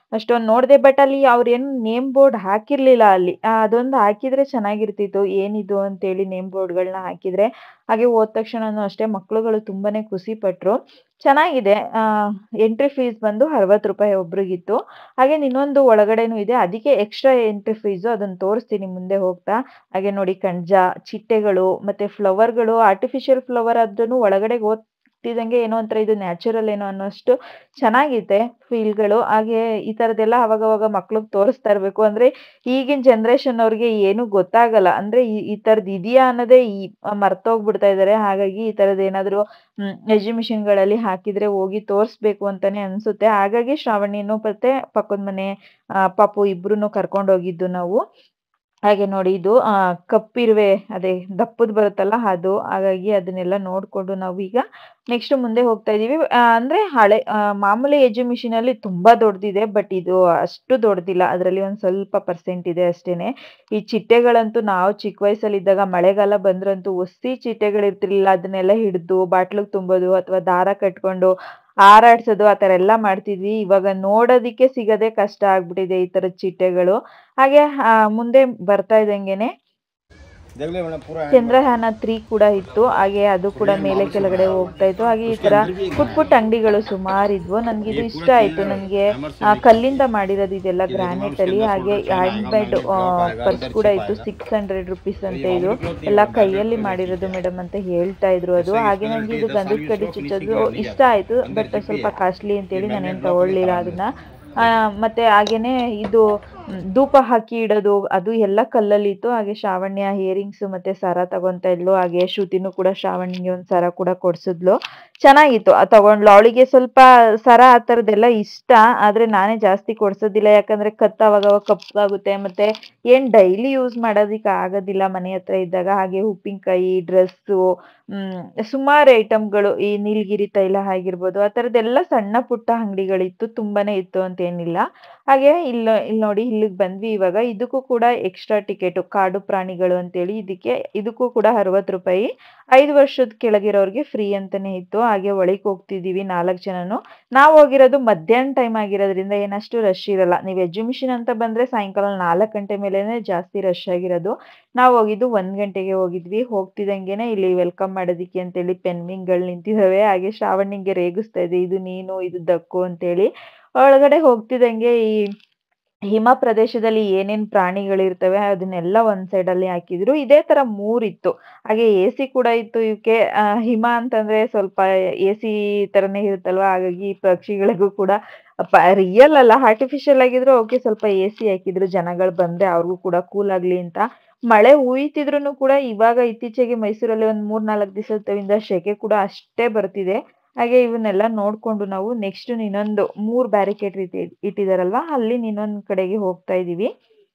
Speaker 4: ಅಷ್ಟೊಂದು ನೋಡಿದೆ ಬಟ್ ಅಲ್ಲಿ ಅವ್ರೇನು ನೇಮ್ ಬೋರ್ಡ್ ಹಾಕಿರ್ಲಿಲ್ಲ ಅಲ್ಲಿ ಆ, ಅದೊಂದು ಹಾಕಿದ್ರೆ ಚೆನ್ನಾಗಿರ್ತಿತ್ತು ಏನಿದು ಅಂತೇಳಿ ನೇಮ್ ಬೋರ್ಡ್ಗಳನ್ನ ಹಾಕಿದ್ರೆ ಹಾಗೆ ಹೋದ ತಕ್ಷಣನೂ ಅಷ್ಟೇ ಮಕ್ಳುಗಳು ತುಂಬಾನೇ ಖುಷಿ ಪಟ್ರು ಚೆನ್ನಾಗಿದೆ ಎಂಟ್ರಿ ಫೀಸ್ ಬಂದು ಅರವತ್ತು ರೂಪಾಯಿ ಒಬ್ರಿಗಿತ್ತು ಹಾಗೆ ಇನ್ನೊಂದು ಒಳಗಡೆನೂ ಇದೆ ಅದಕ್ಕೆ ಎಕ್ಸ್ಟ್ರಾ ಎಂಟ್ರಿ ಫೀಸು ಅದನ್ನ ತೋರಿಸ್ತೀನಿ ಮುಂದೆ ಹೋಗ್ತಾ ಹಾಗೆ ನೋಡಿ ಕಣ್ಜ ಚಿಟ್ಟೆಗಳು ಮತ್ತೆ ಫ್ಲವರ್ಗಳು ಆರ್ಟಿಫಿಷಿಯಲ್ ಫ್ಲವರ್ ಆದ್ರೂ ಒಳಗಡೆ ಹೋಗ್ತಿದಂಗೆ ಏನೋ ಒಂಥರ ಇದು ನ್ಯಾಚುರಲ್ ಏನೋ ಅನ್ನೋಷ್ಟು ಚೆನ್ನಾಗಿದೆ ಫೀಲ್ಗಳು ಹಾಗೆ ಈ ತರದೆಲ್ಲ ಅವಾಗವಾಗ ಮಕ್ಳಿಗೆ ತೋರಿಸ್ತಾ ಇರ್ಬೇಕು ಅಂದ್ರೆ ಈಗಿನ ಜನರೇಷನ್ ಅವ್ರಿಗೆ ಏನು ಗೊತ್ತಾಗಲ್ಲ ಅಂದ್ರೆ ಈ ಈ ತರದ್ ಇದೆಯಾ ಅನ್ನೋದೇ ಈ ಮರ್ತೋಗ್ಬಿಡ್ತಾ ಇದಾರೆ ಹಾಗಾಗಿ ಈ ತರದ್ ಏನಾದ್ರು ಹ್ಮ್ ಎಕ್ಸಿಬಿಷನ್ ಗಳಲ್ಲಿ ಹಾಕಿದ್ರೆ ಹೋಗಿ ತೋರಿಸ್ಬೇಕು ಅಂತಾನೆ ಅನ್ಸುತ್ತೆ ಹಾಗಾಗಿ ಶ್ರಾವಣಿನು ಮತ್ತೆ ಪಕ್ಕದ ಮನೆ ಆ, ಪಾಪು ಇಬ್ರುನು ಕರ್ಕೊಂಡು ಹೋಗಿದ್ದು ನಾವು ಹಾಗೆ ನೋಡಿ ಇದು ಆ ಕಪ್ಪಿರುವೆ ಅದೇ ದಪ್ಪದ್ ಬರುತ್ತಲ್ಲ ಅದು ಹಾಗಾಗಿ ಅದನ್ನೆಲ್ಲ ನೋಡ್ಕೊಂಡು ನಾವು ಈಗ ನೆಕ್ಸ್ಟ್ ಮುಂದೆ ಹೋಗ್ತಾ ಇದೀವಿ ಆ, ಅಂದ್ರೆ ಹಳೆ ಆ, ಮಾಮೂಲಿ ಎಜುಮಿಷನ್ ಅಲ್ಲಿ ತುಂಬಾ ದೊಡ್ಡದಿದೆ ಬಟ್ ಇದು ಅಷ್ಟು ದೊಡ್ಡದಿಲ್ಲ ಅದರಲ್ಲಿ ಒಂದ್ ಸ್ವಲ್ಪ ಪರ್ಸೆಂಟ್ ಇದೆ ಅಷ್ಟೇನೆ ಈ ಚಿಟ್ಟೆಗಳಂತೂ ನಾವು ಚಿಕ್ಕ ವಯಸ್ಸಲ್ಲಿ ಇದ್ದಾಗ ಮಳೆಗಾಲ ಬಂದ್ರಂತೂ ಒಸಿ ಚಿಟ್ಟೆಗಳು ಇರ್ತಿರ್ಲಿಲ್ಲ ಅದನ್ನೆಲ್ಲ ಹಿಡಿದು ಬಾಟ್ಲಿಗೆ ತುಂಬೋದು ಅಥವಾ ದಾರ ಕಟ್ಕೊಂಡು ಹಾರಾಡ್ಸೋದು ಆ ತರ ಎಲ್ಲ ಮಾಡ್ತಿದ್ವಿ ಇವಾಗ ನೋಡೋದಿಕ್ಕೆ ಸಿಗದೆ ಕಷ್ಟ ಆಗ್ಬಿಟ್ಟಿದೆ ಈ ತರದ ಚಿಟ್ಟೆಗಳು ಹಾಗೆ ಆ, ಮುಂದೆ ಬರ್ತಾ ಇದ್ದಂಗೆನೆ ಚಂದ್ರಯಾನ ತ್ರೀ ಕೂಡ ಇತ್ತು ಹಾಗೆ ಅದು ಕೂಡ ಮೇಲೆ ಕೆಳಗಡೆ ಹೋಗ್ತಾ ಇತ್ತು ಹಾಗೆ ಈ ತರ ಪುಟ್ ಪುಟ್ ಅಂಗಡಿಗಳು ಸುಮಾರು ಇದ್ವು ನನ್ಗೆ ಇದು ಇಷ್ಟ ಆಯ್ತು ನನ್ಗೆ ಆ, ಕಲ್ಲಿಂದ ಮಾಡಿರೋದು ಇದೆಲ್ಲ ಗ್ರಾನೈಟ್ ಅಲ್ಲಿ ಹಾಗೆ ಹ್ಯಾಂಡ್ ಮೇಡ್ ಪರ್ಸ್ ಕೂಡ ಇತ್ತು ಸಿಕ್ಸ್ ಹಂಡ್ರೆಡ್ ರುಪೀಸ್ ಅಂತ ಇದು ಎಲ್ಲ ಕೈಯಲ್ಲಿ ಮಾಡಿರೋದು ಮೇಡಮ್ ಅಂತ ಹೇಳ್ತಾ ಇದ್ರು ಅದು ಹಾಗೆ ನಂಗೆ ಇದು ಗಂಧದ ಕಡ್ಡಿ ಚುಚ್ಚೋದು ಇಷ್ಟ ಆಯ್ತು ಬಟ್ ಸ್ವಲ್ಪ ಕಾಸ್ಟ್ಲಿ ಅಂತೇಳಿ ನಾನೇನು ತಗೊಳ್ಳಿಲ್ಲ ಅದನ್ನ ಆ, ಮತ್ತೆ ಹಾಗೇನೆ ಇದು ಮ್, ಧೂಪ ಹಾಕಿ ಇಡೋದು ಅದು ಎಲ್ಲ ಕಲ್ಲಲ್ಲಿ ಇತ್ತು ಹಾಗೆ ಶ್ರಾವಣ್ಯ ಇಯರಿಂಗ್ಸ್ ಮತ್ತೆ ಸರ ತಗೊಂತಾ ಇದ್ಲು ಹಾಗೆ ಶ್ರುತಿನೂ ಕೂಡ ಶ್ರಾವಣಿಗೆ ಒಂದ್ ಸರ ಕೂಡ ಕೊಡ್ಸಿದ್ಲು ಚೆನ್ನಾಗಿತ್ತು ಅದ್ ತಗೊಂಡ್ಲು ಅವಳಿಗೆ ಸ್ವಲ್ಪ ಸರ ಆ ಥರದ್ದೆಲ್ಲ ಇಷ್ಟ ಆದ್ರೆ ನಾನೇ ಜಾಸ್ತಿ ಕೊಡ್ಸೋದಿಲ್ಲ ಯಾಕಂದ್ರೆ ಕತ್ ಅವಾಗ ಅವಾಗ ಕಪ್ಪಾಗುತ್ತೆ ಮತ್ತೆ ಏನ್ ಡೈಲಿ ಯೂಸ್ ಮಾಡೋದಿಕ್ಕೆ ಆಗೋದಿಲ್ಲ ಮನೆ ಹತ್ರ ಇದ್ದಾಗ ಹಾಗೆ ಉಪ್ಪಿನಕಾಯಿ ಡ್ರೆಸ್ಸು ಹ್ಮ್ ಸುಮಾರು ಐಟಮ್ಗಳು ಈ ನೀಲಗಿರಿ ತೈಲ ಆಗಿರ್ಬೋದು ಆ ಥರದ್ದೆಲ್ಲ ಸಣ್ಣ ಪುಟ್ಟ ಅಂಗಡಿಗಳಿತ್ತು ತುಂಬಾನೇ ಇತ್ತು ಅಂತ ಏನಿಲ್ಲ ಹಾಗೆ ಇಲ್ಲ ಇಲ್ಲಿ ನೋಡಿ ಇಲ್ಲಿಗೆ ಬಂದ್ವಿ ಇವಾಗ ಇದಕ್ಕೂ ಕೂಡ ಎಕ್ಸ್ಟ್ರಾ ಟಿಕೆಟ್ ಕಾಡು ಪ್ರಾಣಿಗಳು ಅಂತೇಳಿ ಇದಕ್ಕೆ ಇದಕ್ಕೂ ಕೂಡ ಅರವತ್ತು ರೂಪಾಯಿ ಐದು ವರ್ಷದ ಕೆಳಗಿರೋರ್ಗೆ ಫ್ರೀ ಅಂತಾನೆ ಇತ್ತು ಹಾಗೆ ಒಳಗೆ ಹೋಗ್ತಿದೀವಿ ನಾಲ್ಕು ಜನನು ನಾವು ಹೋಗಿರೋದು ಮಧ್ಯಾಹ್ನ ಟೈಮ್ ಆಗಿರೋದ್ರಿಂದ ಏನಷ್ಟು ರಶ್ ಇರಲ್ಲ ನೀವು ಎಜುಮಿಷನ್ ಅಂತ ಬಂದ್ರೆ ಸಾಯಂಕಾಲ ನಾಲ್ಕು ಗಂಟೆ ಮೇಲೆನೆ ಜಾಸ್ತಿ ರಶ್ ಆಗಿರೋದು ನಾವು ಹೋಗಿದ್ದು ಒಂದ್ ಗಂಟೆಗೆ ಹೋಗಿದ್ವಿ ಹೋಗ್ತಿದಂಗೆನೆ ಇಲ್ಲಿ ವೆಲ್ಕಮ್ ಮಾಡೋದಿಕ್ಕೆ ಅಂತೇಳಿ ಪೆನ್ವಿಂಗ್ಗಳು ನಿಂತಿದಾವೆ ಹಾಗೆ ಶ್ರಾವಣಿಗೆ ರೇಗಿಸ್ತಾ ಇದೆ ಇದು ನೀನು ಇದು ದಕ್ಕು ಅಂತೇಳಿ ಒಳಗಡೆ ಹೋಗ್ತಿದಂಗೆ ಈ ಹಿಮ ಪ್ರದೇಶದಲ್ಲಿ ಏನೇನ್ ಪ್ರಾಣಿಗಳಿರ್ತವೆ ಅದನ್ನೆಲ್ಲ ಒಂದ್ ಸೈಡ್ ಅಲ್ಲಿ ಹಾಕಿದ್ರು ಇದೇ ತರ ಮೂರಿತ್ತು ಹಾಗೆ ಎ ಸಿ ಕೂಡ ಇತ್ತು ಇವಕ್ಕೆ ಆ, ಹಿಮ ಅಂತಂದ್ರೆ ಸ್ವಲ್ಪ ಎ ಸಿ ತರನೇ ಇರುತ್ತಲ್ವಾ ಹಾಗಾಗಿ ಈ ಪಕ್ಷಿಗಳಿಗೂ ಕೂಡ ರಿಯಲ್ ಅಲ್ಲ ಆರ್ಟಿಫಿಷಿಯಲ್ ಆಗಿದ್ರು ಓಕೆ ಸ್ವಲ್ಪ ಎ ಸಿ ಹಾಕಿದ್ರು ಜನಗಳು ಬಂದ್ರೆ ಅವ್ರಿಗೂ ಕೂಡ ಕೂಲ್ ಆಗ್ಲಿ ಅಂತ ಮಳೆ ಹುಯ್ತಿದ್ರು ಕೂಡ ಇವಾಗ ಇತ್ತೀಚೆಗೆ ಮೈಸೂರಲ್ಲಿ ಒಂದ್ ಮೂರ್ ನಾಲ್ಕು ದಿವಸದಿಂದ ಶೆಕೆ ಕೂಡ ಅಷ್ಟೇ ಬರ್ತಿದೆ ಹಾಗೆ ಇವನ್ನೆಲ್ಲ ನೋಡ್ಕೊಂಡು ನಾವು ನೆಕ್ಸ್ಟ್ ಇನ್ನೊಂದು ಮೂರ್ ಬ್ಯಾರಿಕೇಡ್ ರೀತಿ ಇಟ್ಟಿದಾರಲ್ವಾ ಅಲ್ಲಿ ಇನ್ನೊಂದ್ ಕಡೆಗೆ ಹೋಗ್ತಾ ಇದೀವಿ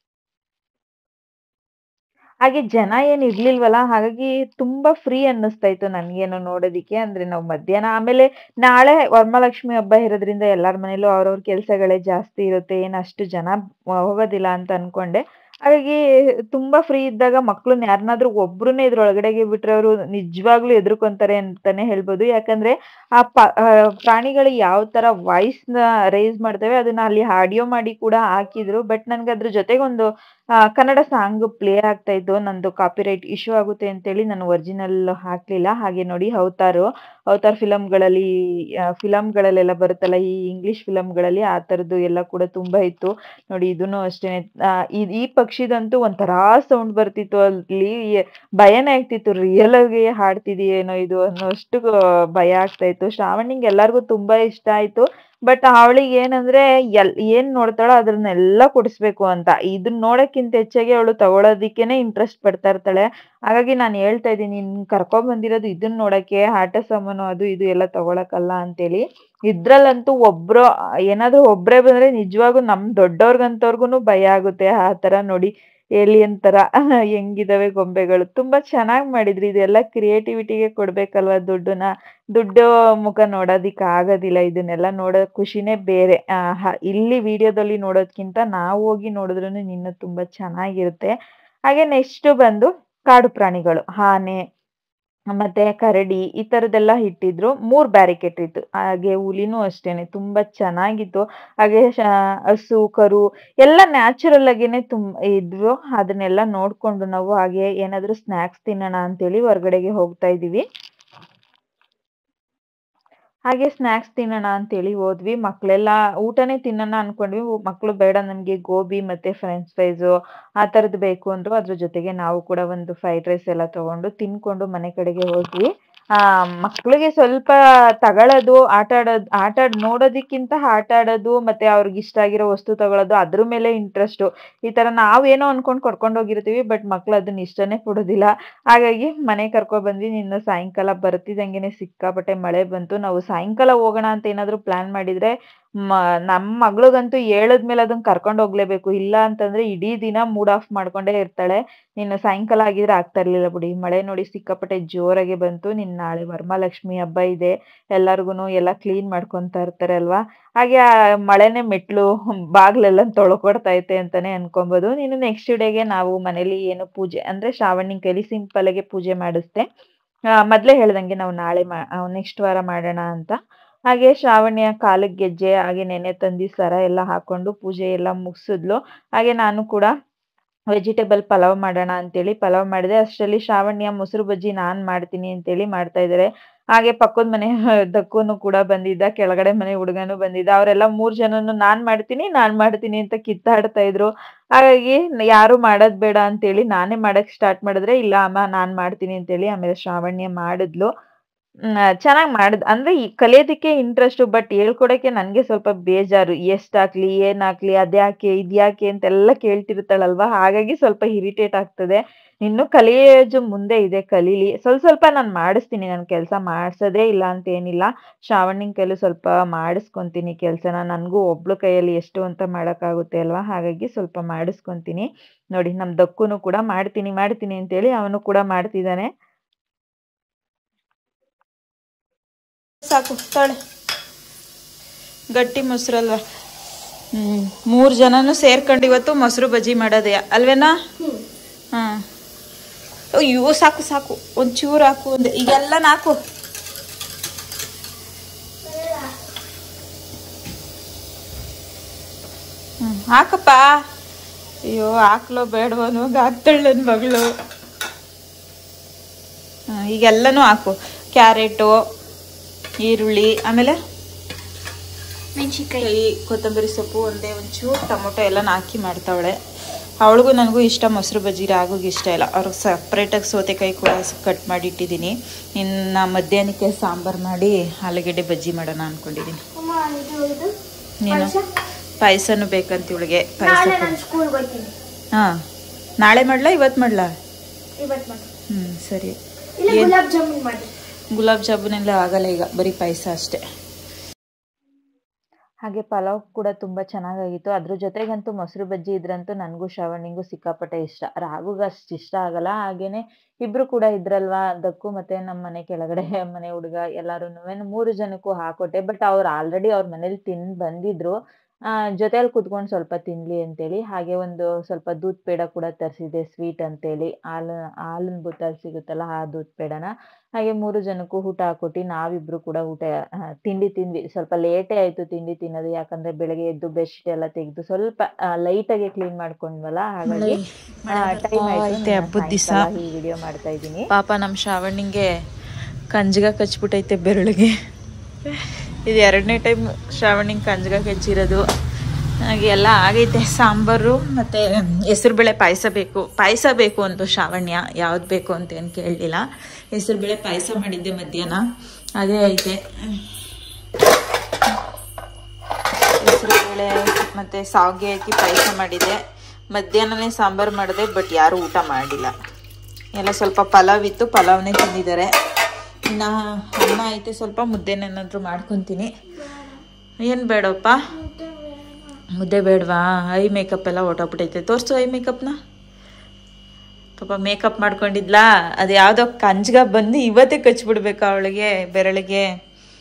Speaker 4: ಹಾಗೆ ಜನ ಏನ್ ಇರ್ಲಿಲ್ವಲ್ಲ ಹಾಗಾಗಿ ತುಂಬಾ ಫ್ರೀ ಅನ್ನಿಸ್ತಾ ಇತ್ತು ನನ್ಗೇನೋ ನೋಡೋದಿಕ್ಕೆ ಅಂದ್ರೆ ನಾವು ಮಧ್ಯಾಹ್ನ ಆಮೇಲೆ ನಾಳೆ ವರಮಹಾಲಕ್ಷ್ಮಿ ಹಬ್ಬ ಇರೋದ್ರಿಂದ ಎಲ್ಲಾರ ಮನೇಲೂ ಅವ್ರವ್ರ ಕೆಲ್ಸಗಳೇ ಜಾಸ್ತಿ ಇರುತ್ತೆ ಏನ್ ಅಷ್ಟು ಜನ ಹೋಗೋದಿಲ್ಲ ಅಂತ ಅನ್ಕೊಂಡೆ ಹಾಗಾಗಿ ತುಂಬಾ ಫ್ರೀ ಇದ್ದಾಗ ಮಕ್ಳನ್ನ ಯಾರನ್ನಾದ್ರೂ ಒಬ್ರನ್ನೇ ಇದ್ರೊಳಗಡೆಗೆ ಬಿಟ್ರೆ ಅವರು ನಿಜವಾಗ್ಲೂ ಎದ್ರುಕೊಂತಾರೆ ಅಂತಾನೆ ಹೇಳ್ಬೋದು ಯಾಕಂದ್ರೆ ಆ ಪ ಆ ಪ್ರಾಣಿಗಳು ಯಾವ ತರ ವಾಯ್ಸ್ ನ ರೇಸ್ ಮಾಡ್ತವೆ ಅದನ್ನ ಅಲ್ಲಿ ಆಡಿಯೋ ಮಾಡಿ ಕೂಡ ಹಾಕಿದ್ರು ಬಟ್ ನನ್ಗೆ ಅದ್ರ ಜೊತೆಗೆ ಒಂದು ಆ, ಕನ್ನಡ ಸಾಂಗ್ ಪ್ಲೇ ಆಗ್ತಾ ಇತ್ತು ನಂದು ಕಾಪಿರೈಟ್ ಇಶ್ಯೂ ಆಗುತ್ತೆ ಅಂತೇಳಿ ನಾನು ಒರಿಜಿನಲ್ ಹಾಕ್ಲಿಲ್ಲ ಹಾಗೆ ನೋಡಿ ಅವತಾರು ಅವತಾರ್ ಫಿಲಮ್ಗಳಲ್ಲಿ ಫಿಲಮ್ಗಳಲ್ಲೆಲ್ಲ ಬರುತ್ತಲ್ಲ ಈ ಇಂಗ್ಲಿಷ್ ಫಿಲಮ್ಗಳಲ್ಲಿ ಆ ತರದ್ದು ಎಲ್ಲ ಕೂಡ ತುಂಬಾ ಇತ್ತು ನೋಡಿ ಇದನ್ನು ಅಷ್ಟೇನೆ ಆ, ಈ- ಈ ಪಕ್ಷಿದಂತೂ ಒಂಥರಾ ಸೌಂಡ್ ಬರ್ತಿತ್ತು ಅಲ್ಲಿ ಎ- ಭಯನೇ ಆಗ್ತಿತ್ತು ರಿಯಲ್ ಆಗಿ ಹಾಡ್ತಿದೆಯೇನೋ ಇದು ಅನ್ನೋಷ್ಟು ಭಯ ಆಗ್ತಾ ಇತ್ತು ಶ್ರಾವಣಿಗೆ ಎಲ್ಲಾರ್ಗು ತುಂಬಾ ಇಷ್ಟ ಆಯ್ತು ಬಟ್ ಅವಳಿಗೆ ಏನಂದ್ರೆ ಎಲ್ ಏನ್ ನೋಡ್ತಾಳೋ ಅದನ್ನೆಲ್ಲ ಕೊಡಿಸ್ಬೇಕು ಅಂತ ಇದನ್ನ ನೋಡಕ್ಕಿಂತ ಹೆಚ್ಚಾಗಿ ಅವಳು ತಗೊಳೋದಿಕ್ಕೇನೆ ಇಂಟ್ರೆಸ್ಟ್ ಪಡ್ತಾ ಇರ್ತಾಳೆ ಹಾಗಾಗಿ ನಾನು ಹೇಳ್ತಾ ಇದ್ದೀನಿ ನಿನ್ ಕರ್ಕೊಂಡ್ ಬಂದಿರೋದು ಇದನ್ನ ನೋಡಕ್ಕೆ ಆಟ ಸಾಮಾನು ಅದು ಇದು ಎಲ್ಲ ತಗೊಳಕಲ್ಲ ಅಂತೇಳಿ ಇದ್ರಲ್ಲಂತೂ ಒಬ್ರು ಏನಾದ್ರೂ ಒಬ್ರೇ ಬಂದ್ರೆ ನಿಜವಾಗೂ ನಮ್ ದೊಡ್ಡವ್ರಿಗಂತವ್ರಿಗೂನು ಭಯ ಆಗುತ್ತೆ ಆ ತರ ನೋಡಿ ಏಲಿಯನ್ ತರ ಹೆಂಗಿದಾವೆ ಗೊಂಬೆಗಳು ತುಂಬಾ ಚೆನ್ನಾಗ್ ಮಾಡಿದ್ರಿ ಇದೆಲ್ಲ ಕ್ರಿಯೇಟಿವಿಟಿಗೆ ಕೊಡ್ಬೇಕಲ್ವಾ ದುಡ್ಡನ್ನ ದುಡ್ಡು ಮುಖ ನೋಡೋದಿಕ್ ಆಗೋದಿಲ್ಲ ಇದನ್ನೆಲ್ಲ ನೋಡೋ ಖುಷಿನೇ ಬೇರೆ ಆ, ಹ- ಇಲ್ಲಿ ವಿಡಿಯೋದಲ್ಲಿ ನೋಡೋದ್ಕಿಂತ ನಾವು ಹೋಗಿ ನೋಡಿದ್ರೂ ಇನ್ನು ತುಂಬಾ ಚೆನ್ನಾಗಿರುತ್ತೆ ಹಾಗೆ ನೆಕ್ಸ್ಟ್ ಬಂದು ಕಾಡು ಪ್ರಾಣಿಗಳು ಆನೆ ಮತ್ತೆ ಕರಡಿ ಈ ಥರದ್ದೆಲ್ಲ ಇಟ್ಟಿದ್ರು ಮೂರು ಬ್ಯಾರಿಕೇಡ್ ಇತ್ತು ಹಾಗೆ ಹುಲಿನೂ ಅಷ್ಟೇನೆ ತುಂಬ ಚೆನ್ನಾಗಿತ್ತು ಹಾಗೆ ಶ- ಹಸು ಕರು ಎಲ್ಲ ನ್ಯಾಚುರಲ್ ಆಗೇನೆ ತುಂಬ ಇದ್ವು ಅದನ್ನೆಲ್ಲ ನೋಡ್ಕೊಂಡು ನಾವು ಹಾಗೆ ಏನಾದರೂ ಸ್ನ್ಯಾಕ್ಸ್ ತಿನ್ನೋಣ ಅಂತೇಳಿ ಹೊರಗಡೆಗೆ ಹೋಗ್ತಾ ಇದೀವಿ ಹಾಗೆ ಸ್ನ್ಯಾಕ್ಸ್ ತಿನ್ನೋಣ ಅಂತೇಳಿ ಹೋದ್ವಿ ಮಕ್ಕಳೆಲ್ಲ ಊಟನೇ ತಿನ್ನೋಣ ಅನ್ಕೊಂಡ್ವಿ ಮಕ್ಕಳು ಬೇಡ ನಮಗೆ ಗೋಬಿ ಮತ್ತೆ ಫ್ರೆಂಚ್ ಫ್ರೈಸು ಆ ಥರದ್ದು ಬೇಕು ಅಂದ್ರು ಅದ್ರ ಜೊತೆಗೆ ನಾವು ಕೂಡ ಒಂದು ಫ್ರೈಡ್ ರೈಸ್ ಎಲ್ಲ ತಗೊಂಡು ತಿನ್ಕೊಂಡು ಮನೆ ಕಡೆಗೆ ಹೋದ್ವಿ ಆ ಮಕ್ಳಿಗೆ ಸ್ವಲ್ಪ ತಗೊಳ್ಳೋದು ಆಟ ಆಡೋದು ಆಟ ಆಡ್ ನೋಡೋದಕ್ಕಿಂತ ಆಟ ಆಡೋದು ಮತ್ತೆ ಅವ್ರಿಗೆ ಇಷ್ಟ ಆಗಿರೋ ವಸ್ತು ತಗೊಳ್ಳೋದು ಅದ್ರ ಮೇಲೆ ಇಂಟ್ರೆಸ್ಟು ಈ ತರ ನಾವೇನೋ ಅನ್ಕೊಂಡ್ ಕರ್ಕೊಂಡು ಹೋಗಿರ್ತೀವಿ ಬಟ್ ಮಕ್ಳು ಅದನ್ನ ಇಷ್ಟನೇ ಪಡೋದಿಲ್ಲ ಹಾಗಾಗಿ ಮನೆ ಕರ್ಕೊ ಬಂದ್ವಿ ನಿನ್ನ ಸಾಯಂಕಾಲ ಬರ್ತಿದ್ದಂಗೆನೆ ಸಿಕ್ಕಾಪಟ್ಟೆ ಮಳೆ ಬಂತು ನಾವು ಸಾಯಂಕಾಲ ಹೋಗೋಣ ಅಂತ ಏನಾದ್ರು ಪ್ಲಾನ್ ಮಾಡಿದ್ರೆ ಮ ನಮ್ಮ ಮಗಳಿಗಂತೂ ಹೇಳದ್ಮೇಲೆ ಅದನ್ನ ಕರ್ಕೊಂಡು ಹೋಗ್ಲೇಬೇಕು ಇಲ್ಲ ಅಂತಂದ್ರೆ ಇಡೀ ದಿನ ಮೂಡ್ ಆಫ್ ಮಾಡ್ಕೊಂಡೇ ಇರ್ತಾಳೆ ನಿನ್ನ ಸಾಯಂಕಾಲ ಆಗಿದ್ರೆ ಆಗ್ತಾ ಇರ್ಲಿಲ್ಲ ಬಿಡಿ ಮಳೆ ನೋಡಿ ಸಿಕ್ಕಾಪಟ್ಟೆ ಜೋರಾಗಿ ಬಂತು ನಿನ್ನ ನಾಳೆ ವರಮಹಾಲಕ್ಷ್ಮಿ ಹಬ್ಬ ಇದೆ ಎಲ್ಲಾರ್ಗುನು ಎಲ್ಲ ಕ್ಲೀನ್ ಮಾಡ್ಕೊಂತಾ ಇರ್ತಾರೆ ಅಲ್ವಾ ಹಾಗೆ ಆ ಮಳೆನೇ ಮೆಟ್ಲು ಬಾಗ್ಲೆಲ್ಲ ತೊಳ್ಕೊಡ್ತೈತೆ ಅಂತಾನೆ ಅನ್ಕೊಬೋದು ನೀನು ನೆಕ್ಸ್ಟ್ ಡೇಗೆ ನಾವು ಮನೇಲಿ ಏನು ಪೂಜೆ ಅಂದ್ರೆ ಶ್ರಾವಣಿ ಕೈಲಿ ಸಿಂಪಲ್ ಆಗಿ ಪೂಜೆ ಮಾಡಿಸ್ದೆ ಆ, ಮೊದ್ಲೇ ಹೇಳ್ದಂಗೆ ನಾವು ನಾಳೆ ನೆಕ್ಸ್ಟ್ ವಾರ ಮಾಡೋಣ ಅಂತ ಹಾಗೆ ಶ್ರಾವಣಿಯ ಕಾಲಿಗೆ ಗೆಜ್ಜೆ ಹಾಗೆ ನೆನೆ ತಂದಿ ಸರ ಎಲ್ಲ ಹಾಕೊಂಡು ಪೂಜೆ ಎಲ್ಲ ಮುಗಿಸಿದ್ಲು ಹಾಗೆ ನಾನು ಕೂಡ ವೆಜಿಟೇಬಲ್ ಪಲಾವ್ ಮಾಡೋಣ ಅಂತೇಳಿ ಪಲಾವ್ ಮಾಡಿದೆ ಅಷ್ಟರಲ್ಲಿ ಶ್ರಾವಣಿಯ ಮೊಸರು ಬಜ್ಜಿ ನಾನ್ ಮಾಡ್ತೀನಿ ಅಂತೇಳಿ ಮಾಡ್ತಾ ಇದ್ದಾರೆ ಹಾಗೆ ಪಕ್ಕದ ಮನೆ ದಕ್ಕೂನು ಕೂಡ ಬಂದಿದ್ದ ಕೆಳಗಡೆ ಮನೆ ಹುಡುಗನು ಬಂದಿದ್ದ ಅವರೆಲ್ಲ ಮೂರ್ ಜನನು ನಾನ್ ಮಾಡ್ತೀನಿ ನಾನ್ ಮಾಡ್ತೀನಿ ಅಂತ ಕಿತ್ತಾಡ್ತಾ ಇದ್ರು ಹಾಗಾಗಿ ಯಾರು ಮಾಡೋದ್ ಬೇಡ ಅಂತೇಳಿ ನಾನೇ ಮಾಡಕ್ ಸ್ಟಾರ್ಟ್ ಮಾಡಿದ್ರೆ ಇಲ್ಲ ಅಮ್ಮ ನಾನ್ ಮಾಡ್ತೀನಿ ಅಂತೇಳಿ ಆಮೇಲೆ ಶ್ರಾವಣ್ಯ ಮಾಡಿದ್ಲು ಚೆನ್ನಾಗಿ ಮಾಡಿದ್ ಅಂದ್ರೆ ಈ ಕಲಿಯೋದಕ್ಕೆ ಇಂಟ್ರೆಸ್ಟ್ ಬಟ್ ಹೇಳ್ಕೊಡಕ್ಕೆ ನನ್ಗೆ ಸ್ವಲ್ಪ ಬೇಜಾರು ಎಷ್ಟ್ ಹಾಕ್ಲಿ ಏನ್ ಹಾಕ್ಲಿ ಅದ್ಯಾಕೆ ಇದ್ಯಾಕೆ ಅಂತೆಲ್ಲ ಕೇಳ್ತಿರ್ತಾಳಲ್ವಾ ಹಾಗಾಗಿ ಸ್ವಲ್ಪ ಇರಿಟೇಟ್ ಆಗ್ತದೆ ಇನ್ನು ಕಲಿಯೋದು ಮುಂದೆ ಇದೆ ಕಲೀಲಿ ಸ್ವಲ್ಪ ಸ್ವಲ್ಪ ನಾನು ಮಾಡಿಸ್ತೀನಿ ನಾನು ಕೆಲಸ ಮಾಡ್ಸೋದೇ ಇಲ್ಲ ಅಂತ ಏನಿಲ್ಲ ಶ್ರಾವಣಿನ ಕೈಲಿ ಸ್ವಲ್ಪ ಮಾಡಿಸ್ಕೊಂತೀನಿ ಕೆಲಸನ ನನಗೂ ಒಬ್ಳು ಕೈಯಲ್ಲಿ ಎಷ್ಟು ಅಂತ ಮಾಡೋಕ್ಕಾಗುತ್ತೆ ಅಲ್ವಾ ಹಾಗಾಗಿ ಸ್ವಲ್ಪ ಮಾಡಿಸ್ಕೊಂತೀನಿ ನೋಡಿ ನಮ್ ದಕ್ಕುನು ಕೂಡ ಮಾಡ್ತೀನಿ ಮಾಡ್ತೀನಿ ಅಂತೇಳಿ ಅವನು ಕೂಡ ಮಾಡ್ತಿದ್ದಾನೆ
Speaker 1: ಸಾಕು ತಾಳೆ ಗಟ್ಟಿ ಮೊಸರಲ್ವಾ ಹ್ಞೂ ಮೂರು ಜನನು ಸೇರ್ಕೊಂಡು ಇವತ್ತು ಮೊಸರು ಬಜ್ಜಿ ಮಾಡೋದೇ ಅಲ್ವೇನಾ ಹಾಂ ಅಯ್ಯೋ ಸಾಕು ಸಾಕು ಒಂದು ಚೂರು ಹಾಕು ಒಂದು ಈಗೆಲ್ಲ ನಾಕು ಹ್ಞೂ ಹಾಕಪ್ಪ ಅಯ್ಯೋ ಹಾಕ್ಲೋ ಬೇಡವನು ಹಾಕ್ತಾಳೆ ನನ್ನ ಮಗಳು ಹ್ಞೂ ಈಗೆಲ್ಲನೂ ಹಾಕು ಕ್ಯಾರೆಟು ಈರುಳ್ಳಿ ಆಮೇಲೆ
Speaker 3: ಮೆಣಸಿನ್ಕಾಯಿ
Speaker 1: ಕೈ ಕೊತ್ತಂಬರಿ ಸೊಪ್ಪು ಒಂದೇ ಒಂಚೂರು ಟೊಮೊಟೊ ಎಲ್ಲ ಹಾಕಿ ಮಾಡ್ತಾವಳೆ ಅವಳಿಗೂ ನನಗೂ ಇಷ್ಟ ಮೊಸರು ಬಜ್ಜಿ ರಾಗುಗೆ ಇಷ್ಟ ಇಲ್ಲ ಅವ್ರಿಗೆ ಸಪ್ರೇಟಾಗಿ ಸೌತೆಕಾಯಿ ಕೂಡ ಕಟ್ ಮಾಡಿ ಇಟ್ಟಿದ್ದೀನಿ ಇನ್ನು ಮಧ್ಯಾಹ್ನಕ್ಕೆ ಸಾಂಬಾರು ಮಾಡಿ ಆಲೂಗೆಡ್ಡೆ ಬಜ್ಜಿ ಮಾಡೋಣ ಅನ್ಕೊಂಡಿದ್ದೀನಿ
Speaker 3: ಅಮ್ಮ ಇದು ಇದು
Speaker 1: ನೀನು
Speaker 3: ಪಾಯ್ಸ?
Speaker 1: ಪಾಯಸನೂ ಬೇಕಂತ ಇವಳಿಗೆ ಪಾಯಸ
Speaker 3: ನಾಳೆ ನಾನು ಸ್ಕೂಲ್ಗೆ ಹೋಗ್ತೀನಿ
Speaker 1: ಹಾಂ ನಾಳೆ ಮಾಡ್ಲಾ ಇವತ್ತು ಮಾಡ್ಲಾ
Speaker 3: ಇವತ್ತು ಮಾಡಿ
Speaker 1: ಹ್ಞೂ ಸರಿ
Speaker 3: ಇಲ್ಲ
Speaker 1: ಏನ್?
Speaker 3: ಗುಲಾಬ್ ಜಾಮೂನ್ ಮಾಡಿ
Speaker 1: ಗುಲಾಬ್ ಜಾಮೂನೆಲ್ಲ ಆಗಲ್ಲ ಈಗ ಬರೀ ಪಾಯಸ ಅಷ್ಟೇ
Speaker 4: ಹಾಗೆ ಪಲಾವ್ ಕೂಡ ತುಂಬಾ ಚೆನ್ನಾಗಾಗಿತ್ತು ಅದ್ರ ಜೊತೆಗಂತೂ ಮೊಸರು ಬಜ್ಜಿ ಇದ್ರಂತೂ ನನಗೂ ಶ್ರವಣಿಗೂ ಸಿಕ್ಕಾಪಟ್ಟೆ ಇಷ್ಟ ರಾಗುಗೆ ಅಷ್ಟು ಇಷ್ಟ ಆಗಲ್ಲ ಹಾಗೇನೆ ಇಬ್ರು ಕೂಡ ಇದ್ರಲ್ವಾ ದಕ್ಕು ಮತ್ತೆ ನಮ್ಮ ಮನೆ ಕೆಳಗಡೆ ಮನೆ ಹುಡುಗ ಎಲ್ಲಾರು ಮೂರು ಜನಕ್ಕೂ ಹಾಕೊಟ್ಟೆ ಬಟ್ ಅವ್ರು ಆಲ್ರೆಡಿ ಅವ್ರ ಮನೇಲಿ ತಿಂದು ಬಂದಿದ್ರು ಆ ಜೊತೆಯಲ್ಲಿ ಕುತ್ಕೊಂಡು ಸ್ವಲ್ಪ ತಿನ್ಲಿ ಅಂತೇಳಿ ಹಾಗೆ ಒಂದು ಸ್ವಲ್ಪ ದೂದ್ ಪೇಡ ಕೂಡ ತರಿಸಿದೆ ಸ್ವೀಟ್ ಅಂತೇಳಿ ಹಾಲು ಹಾಲಿನ ಬುತ್ತಲ್ಲಿ ಸಿಗುತ್ತಲ್ಲ ಆ ದೂದ್ ಪೇಡನ ಹಾಗೆ ಮೂರು ಜನಕ್ಕೂ ಊಟ ಹಾಕೊಟ್ಟು ನಾವಿಬ್ರು ಕೂಡ ಊಟ ಆ, ತಿಂಡಿ ತಿಂದ್ವಿ ಸ್ವಲ್ಪ ಲೇಟೇ ಆಯ್ತು ತಿಂಡಿ ತಿನ್ನೋದು ಯಾಕಂದ್ರೆ ಬೆಳಗ್ಗೆ ಎದ್ದು ಬೆಡ್ಶೀಟ್ ಎಲ್ಲ ತೆಗೆದು ಸ್ವಲ್ಪ ಲೈಟ್ ಆಗಿ ಕ್ಲೀನ್ ಮಾಡ್ಕೊಂಡ್ವಲ್ಲ ಹಾಗಾಗಿ ಟೈಮ್
Speaker 1: ಐತೆ ಹಬ್ಬದ್ ದಿವ್ಸ.
Speaker 4: ಆಯ್ತು ಈ ವಿಡಿಯೋ ಮಾಡ್ತಾ ಇದ್ದೀನಿ
Speaker 1: ಪಾಪ ನಮ್ಮ ಶ್ರಾವಣಿಗೆ ಕಂಜ್ಗ ಕಚ್ಬಿಟ್ಟೈತೆ ಬೆರಳಿಗೆ ಇದು ಎರಡನೇ ಟೈಮ್ ಶ್ರಾವಣಿಗೆ ಕಂಜ್ಗ ಕಚ್ಚಿರೋದು ಹಾಗೆ ಎಲ್ಲ ಆಗೈತೆ ಸಾಂಬಾರು ಮತ್ತು ಹೆಸರುಬೇಳೆ ಪಾಯಸ ಬೇಕು ಪಾಯಸ ಬೇಕು ಅಂತು ಶ್ರಾವಣ್ಯ ಯಾವ್ದು ಬೇಕು ಅಂತ ಏನು ಕೇಳಲಿಲ್ಲ ಹೆಸರುಬೇಳೆ ಪಾಯಸ ಮಾಡಿದ್ದೆ ಮಧ್ಯಾಹ್ನ ಅದೇ ಐತೆ ಹೆಸರುಬೇಳೆ ಮತ್ತು ಸಾವಿಗೆ ಹಾಕಿ ಪಾಯಸ ಮಾಡಿದೆ ಮಧ್ಯಾಹ್ನನೇ ಸಾಂಬಾರು ಮಾಡಿದೆ ಬಟ್ ಯಾರೂ ಊಟ ಮಾಡಿಲ್ಲ ಎಲ್ಲ ಸ್ವಲ್ಪ ಪಲಾವ್ ಇತ್ತು ಪಲಾವ್ನೇ ತಿಂದಿದ್ದಾರೆ ಇನ್ನು ಅನ್ನ ಐತೆ ಸ್ವಲ್ಪ ಮುದ್ದೆನೇನಾದರೂ ಮಾಡ್ಕೊತೀನಿ ಏನು ಬೇಡಪ್ಪ ಮುದ್ದೆ ಬೇಡವಾ ಐ ಮೇಕಪ್ ಎಲ್ಲ ಹೊಟ್ಟೋಗ್ಬಿಟ್ಟೈತೆ ತೋರಿಸು ಐ ಮೇಕಪ್ನ ಪಾಪ ಮೇಕಪ್ ಮಾಡ್ಕೊಂಡಿದ್ಲಾ ಅದು ಯಾವುದೋ ಕಂಜ್ಗ ಬಂದು ಇವತ್ತೇ ಕಚ್ಬಿಡ್ಬೇಕು ಅವಳಿಗೆ ಬೆರಳಿಗೆ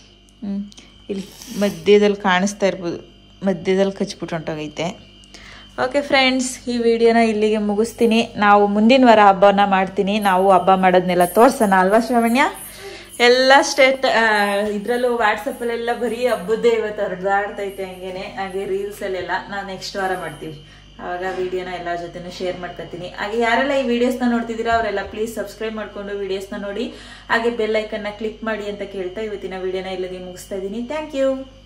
Speaker 1: ಹ್ಞೂ ಇಲ್ಲಿ ಮಧ್ಯದಲ್ಲಿ ಕಾಣಿಸ್ತಾ ಇರ್ಬೋದು ಮಧ್ಯದಲ್ಲಿ ಕಚ್ಬಿಟ್ಟು ಹೊಂಟೋಗೈತೆ ಓಕೆ ಫ್ರೆಂಡ್ಸ್ ಈ ವಿಡಿಯೋನ ಇಲ್ಲಿಗೆ ಮುಗಿಸ್ತೀನಿ ನಾವು ಮುಂದಿನ ವಾರ ಹಬ್ಬನ ಮಾಡ್ತೀನಿ ನಾವು ಹಬ್ಬ ಮಾಡೋದನ್ನೆಲ್ಲ ತೋರ್ಸೋಣ ಅಲ್ವಾ ಶ್ರಾವಣ್ಯ ಎಲ್ಲ ಸ್ಟೇಟ್ ಇದರಲ್ಲೂ ವಾಟ್ಸಪ್ಪಲ್ಲೆಲ್ಲ ಬರೀ ಹಬ್ಬದ್ದೇ ಇವತ್ತು ಹರಿದಾಡ್ತೈತೆ ಹಂಗೇನೆ ಹಾಗೆ ರೀಲ್ಸಲ್ಲೆಲ್ಲ ನಾವು ನೆಕ್ಸ್ಟ್ ವಾರ ಮಾಡ್ತೀವಿ ಆವಾಗ ವಿಡಿಯೋನ ಎಲ್ಲರ ಜೊತೆನೂ ಶೇರ್ ಮಾಡ್ಕೊತೀನಿ ಹಾಗೆ ಯಾರೆಲ್ಲ ಈ ವಿಡಿಯೋಸ್ನ ನೋಡ್ತಿದ್ದೀರಾ ಅವರೆಲ್ಲ ಪ್ಲೀಸ್ ಸಬ್ಸ್ಕ್ರೈಬ್ ಮಾಡ್ಕೊಂಡು ವಿಡಿಯೋಸ್ನ ನೋಡಿ ಹಾಗೆ ಬೆಲ್ ಐಕನ್ನ ಕ್ಲಿಕ್ ಮಾಡಿ ಅಂತ ಕೇಳ್ತಾ ಇವತ್ತಿನ ವಿಡಿಯೋನ ಇಲ್ಲಿಗೆ ಮುಗಿಸ್ತಾ ಇದ್ದೀನಿ ಥ್ಯಾಂಕ್ ಯು